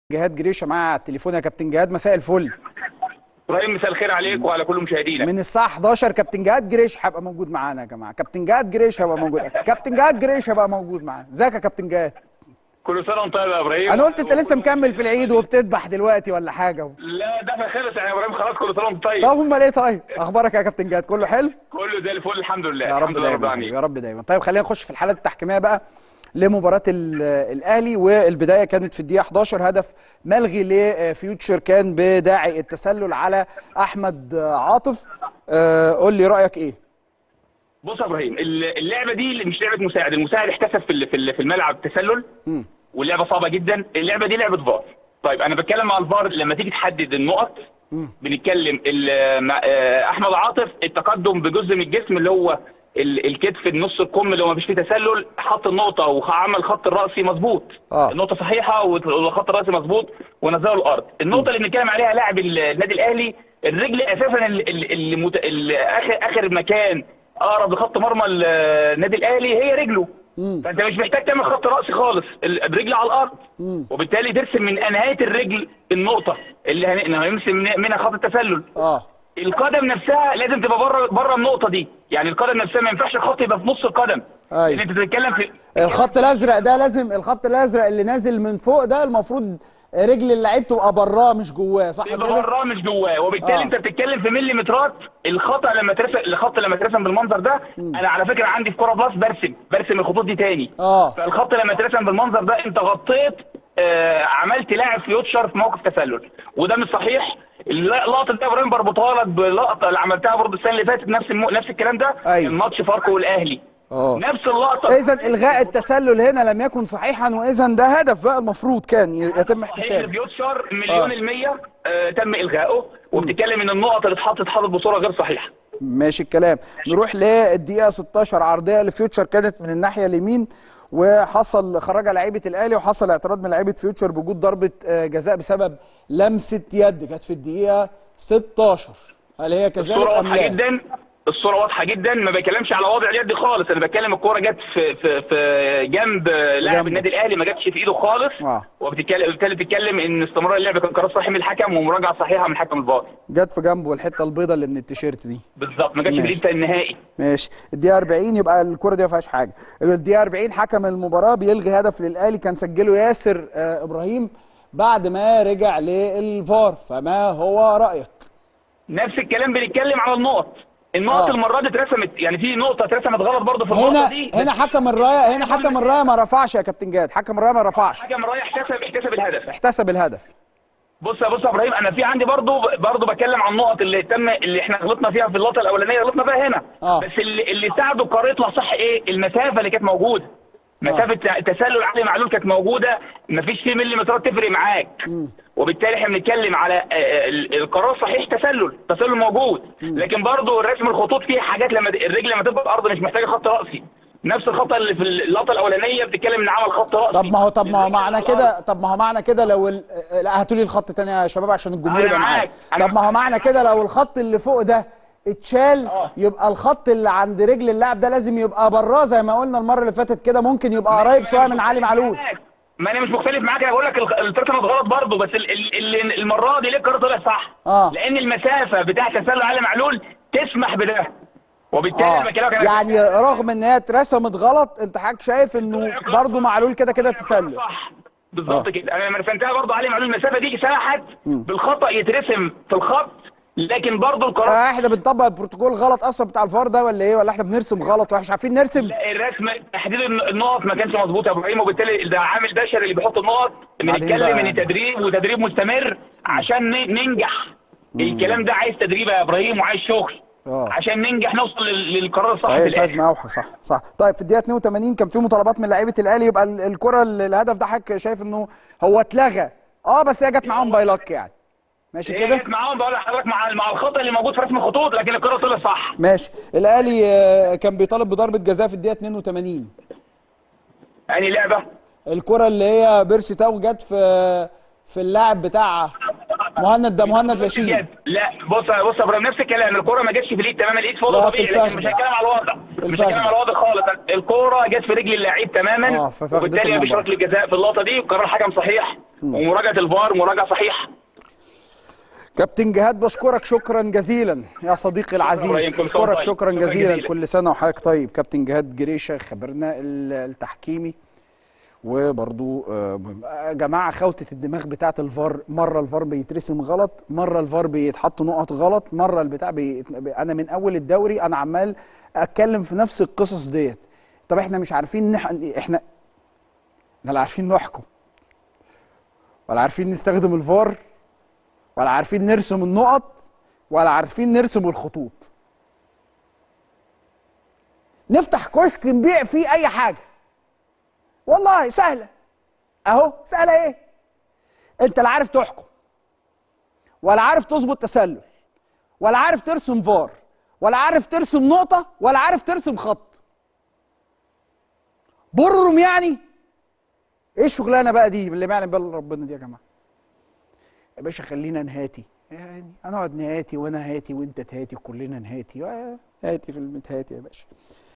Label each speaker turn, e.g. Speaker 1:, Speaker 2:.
Speaker 1: جهاد جريشه معايا على التليفون يا كابتن جهاد مساء الفل
Speaker 2: ابراهيم مساء الخير عليك وعلى كل مشاهدينا
Speaker 1: من الساعه 11 كابتن جهاد جريش هيبقى موجود معانا يا جماعه كابتن جهاد جريش هيبقى موجود كابتن جهاد جريش هيبقى موجود معانا ازيك يا كابتن جهاد
Speaker 2: كل سنه وانت طيب يا ابراهيم
Speaker 1: انا قلت انت لسه مكمل في العيد وبتذبح دلوقتي ولا حاجه
Speaker 2: لا ده خلص يعني يا ابراهيم خلاص كل سنه وانت طيب
Speaker 1: طب امال ايه طيب اخبارك يا كابتن جهاد كله حلو
Speaker 2: كله زي الفل الحمد لله
Speaker 1: يا رب
Speaker 2: الحمد لله
Speaker 1: دايما
Speaker 2: العالمين.
Speaker 1: يا رب دايما طيب خلينا نخش في الحالات التحكيميه بقى لمباراه ال- الاهلي والبدايه كانت في الدقيقه 11 هدف ملغي لفيوتشر كان بداعي التسلل على احمد عاطف آه، قول لي رايك ايه
Speaker 2: بص يا ابراهيم ال- اللعبه دي مش لعبه مساعد المساعد احتسب في ال- في ال- في الملعب تسلل
Speaker 1: مم.
Speaker 2: واللعبه صعبه جدا اللعبه دي لعبه فار طيب انا بتكلم مع الفار لما تيجي تحدد النقط
Speaker 1: مم.
Speaker 2: بنتكلم ال- مع- آه، احمد عاطف التقدم بجزء من الجسم اللي هو ال- الكتف النص الكم اللي هو مفيش فيه تسلل حط النقطه وعمل خط الراسي مظبوط
Speaker 1: آه.
Speaker 2: النقطه صحيحه والخط الراسي مظبوط ونزله الارض النقطه اللي بنتكلم عليها لاعب ال- النادي الاهلي الرجل اساسا ال- ال- اللي مت... ال- اخر اخر مكان اقرب لخط مرمى ال- النادي الاهلي هي رجله
Speaker 1: مم.
Speaker 2: فانت مش محتاج تعمل خط راسي خالص ال- الرجل على الارض
Speaker 1: مم.
Speaker 2: وبالتالي ترسم من نهايه الرجل النقطه اللي هن- هنرسم من- منها خط التسلل
Speaker 1: اه
Speaker 2: القدم نفسها لازم تبقى بره بره النقطه دي يعني القدم نفسها ما ينفعش الخط يبقى في نص القدم
Speaker 1: أيوة.
Speaker 2: لان انت بتتكلم في
Speaker 1: الخط الازرق ده لازم الخط الازرق اللي نازل من فوق ده المفروض رجل اللعيب تبقى براه مش جواه صح
Speaker 2: يبقى
Speaker 1: كده
Speaker 2: براه مش جواه وبالتالي
Speaker 1: آه.
Speaker 2: انت بتتكلم في مليمترات الخطا لما ترسم الخط لما ترسم بالمنظر ده انا على فكره عندي في كوره بلس برسم برسم الخطوط دي تاني
Speaker 1: اه
Speaker 2: فالخط لما ترسم بالمنظر ده انت غطيت آه عملت لاعب فيوتشر في موقف تسلل وده مش صحيح اللقطه دي يا ابراهيم بربطها لك باللقطه اللي عملتها برضه السنه اللي فاتت نفس المو... نفس الكلام ده
Speaker 1: أيوة.
Speaker 2: الماتش فاركو والاهلي
Speaker 1: اه
Speaker 2: نفس اللقطه
Speaker 1: اذا الغاء التسلل هنا لم يكن صحيحا واذا ده هدف بقى المفروض كان ي- يتم
Speaker 2: صحيح
Speaker 1: احتسابه
Speaker 2: فيوتشر مليون
Speaker 1: آه.
Speaker 2: المية آه تم إلغائه وبتتكلم إن النقط اللي اتحطت اتحطت بصورة غير صحيحة
Speaker 1: ماشي الكلام نروح للدقيقه 16 عرضيه لفيوتشر كانت من الناحيه اليمين وحصل خرج لعيبه الاهلي وحصل اعتراض من لعيبه فيوتشر بوجود ضربه آه، جزاء بسبب لمسه يد كانت في الدقيقه 16 هل هي كذلك
Speaker 2: الصورة
Speaker 1: ام
Speaker 2: واضحة
Speaker 1: لا؟
Speaker 2: جدا الصورة واضحة جدا ما بتكلمش على وضع اليد خالص أنا بتكلم الكورة جت في في في جنب لاعب
Speaker 1: جنبه.
Speaker 2: النادي الأهلي ما جاتش في إيده خالص
Speaker 1: آه.
Speaker 2: وبالتالي بالتالي بتتكلم إن استمرار اللعب كان قرار صحيح من الحكم ومراجعة صحيحة من حكم الفار
Speaker 1: جت في جنبه الحته البيضاء اللي من التيشيرت دي
Speaker 2: بالظبط ما جاتش في
Speaker 1: ماشي.
Speaker 2: الإيد النهائي
Speaker 1: ماشي الدقيقة 40 يبقى الكرة دي ما فيهاش حاجة الدقيقة 40 حكم المباراة بيلغي هدف للأهلي كان سجله ياسر آه إبراهيم بعد ما رجع للفار فما هو رأيك؟
Speaker 2: نفس الكلام بنتكلم على النقط النقط
Speaker 1: آه.
Speaker 2: المرة دي اترسمت يعني في نقطة اترسمت غلط برضه في النقطة
Speaker 1: هنا
Speaker 2: دي
Speaker 1: هنا
Speaker 2: بس
Speaker 1: حكم الراية هنا حكم الراية ما رفعش يا كابتن جاد حكم الراية ما رفعش
Speaker 2: حكم رايح احتسب احتسب الهدف
Speaker 1: احتسب الهدف
Speaker 2: بص يا بص يا ابراهيم انا في عندي برضو برضو بتكلم عن النقط اللي تم اللي احنا غلطنا فيها في اللقطه الاولانيه غلطنا فيها هنا
Speaker 1: آه.
Speaker 2: بس اللي اللي ساعده القرار يطلع صح ايه المسافه اللي كانت موجوده مسافه تسلل علي معلول كانت موجوده مفيش فيه مليمترات تفرق معاك
Speaker 1: مم.
Speaker 2: وبالتالي احنا بنتكلم على آه، آه، ال- القرار صحيح تسلل تسلل موجود لكن برضو رسم الخطوط فيه حاجات لما الرجل لما تبقى الارض مش محتاجه خط راسي نفس الخطه اللي في اللقطه الاولانيه بتتكلم ان عمل خط راسي
Speaker 1: طب ما هو طب ما هو
Speaker 2: الرجل
Speaker 1: معنى
Speaker 2: على الأرض.
Speaker 1: كده طب ما هو معنى كده لو ال... لا هاتوا لي الخط تاني يا شباب عشان الجمهور
Speaker 2: أنا
Speaker 1: يبقى معايا
Speaker 2: معاك. أنا
Speaker 1: طب ما هو
Speaker 2: معاك.
Speaker 1: معنى كده لو الخط اللي فوق ده اتشال
Speaker 2: آه.
Speaker 1: يبقى الخط اللي عند رجل اللاعب ده لازم يبقى براه زي ما قلنا المره اللي فاتت كده ممكن يبقى قريب شويه من علي معلول
Speaker 2: ما انا مش مختلف معاك انا بقول لك التركه غلط برضه بس ال ال ال المره دي ليه القرار طلع صح
Speaker 1: آه.
Speaker 2: لان المسافه بتاع تسلل علي معلول تسمح بده وبالتالي
Speaker 1: اه
Speaker 2: انا بكلمك أنا-
Speaker 1: يعني رغم ان هي اترسمت غلط انت حضرتك شايف انه برضه معلول كده كده تسلل
Speaker 2: صح بالظبط
Speaker 1: آه.
Speaker 2: كده انا لما رسمتها برضه علي معلول المسافه دي سمحت بالخطا يترسم في الخط لكن برضه القرار
Speaker 1: آه احنا بنطبق البروتوكول غلط اصلا بتاع الفار ده ولا ايه ولا احنا بنرسم غلط واحنا مش عارفين نرسم
Speaker 2: لا، الرسم تحديد الن- النقط ما كانش مظبوط يا ابراهيم وبالتالي ده عامل بشري اللي بيحط النقط
Speaker 1: بعدين
Speaker 2: بنتكلم
Speaker 1: بقى-
Speaker 2: ان تدريب وتدريب مستمر عشان ن- ننجح الكلام ده عايز تدريب يا ابراهيم وعايز شغل
Speaker 1: آه.
Speaker 2: عشان ننجح نوصل لل- للقرار الصح
Speaker 1: صحيح
Speaker 2: في
Speaker 1: استاذ
Speaker 2: الاخر
Speaker 1: موحى صح صح طيب في الدقيقه 82 كان في مطالبات من لعيبه الاهلي يبقى ال- الكره ال- الهدف ده حضرتك شايف انه هو اتلغى اه بس هي جت معاهم باي لك يعني ماشي
Speaker 2: هي
Speaker 1: كده
Speaker 2: جت معاهم بقول لحضرتك مع مع الخطا اللي موجود في رسم الخطوط لكن القرار طلع صح
Speaker 1: ماشي الاهلي آه، كان بيطالب بضربه جزاء في الدقيقه 82
Speaker 2: يعني لعبه
Speaker 1: الكره اللي هي بيرسي تاو جت في في اللاعب بتاع مهند ده مهند لاشين
Speaker 2: لا بص بص يا ابراهيم نفس الكلام الكره ما جاتش في الايد تمام الايد فوق
Speaker 1: لا، في
Speaker 2: طبيعي لكن
Speaker 1: الفخذ.
Speaker 2: مش هنتكلم على الوضع مش
Speaker 1: الفخدة.
Speaker 2: هتكلم على واضح خالص الكوره جت في رجل اللعيب تماما
Speaker 1: آه، في فخدته
Speaker 2: وبالتالي
Speaker 1: من
Speaker 2: مفيش
Speaker 1: بره.
Speaker 2: ركله جزاء في اللقطه دي وقرار الحكم صحيح ومراجعه الفار مراجعه صحيحه
Speaker 1: كابتن جهاد بشكرك شكرا جزيلا يا صديقي
Speaker 2: إبراهيم،
Speaker 1: العزيز
Speaker 2: كل سنة
Speaker 1: بشكرك
Speaker 2: طيب.
Speaker 1: شكرا
Speaker 2: شكراً
Speaker 1: جزيلا
Speaker 2: جزيلا.
Speaker 1: كل سنه وحضرتك طيب كابتن جهاد جريشه خبرنا ال- التحكيمي وبرضو آه، مهم. آه، يا جماعه خوته الدماغ بتاعه الفار مره الفار بيترسم غلط مره الفار بيتحط نقط غلط مره البتاع بي... انا من اول الدوري انا عمال اتكلم في نفس القصص ديت طب احنا مش عارفين نح... احنا احنا لا عارفين نحكم ولا عارفين نستخدم الفار ولا عارفين نرسم النقط ولا عارفين نرسم الخطوط نفتح كشك نبيع فيه اي حاجه والله سهله اهو سهله ايه انت لا عارف تحكم ولا عارف تظبط تسلل ولا عارف ترسم فار ولا عارف ترسم نقطه ولا عارف ترسم خط برم يعني ايه الشغلانه بقى دي اللي ما يعلم بها ربنا دي يا جماعه يا باشا خلينا نهاتي يعني هنقعد نهاتي وانا هاتي وانت تهاتي وكلنا نهاتي آه، هاتي في المتهاتي يا باشا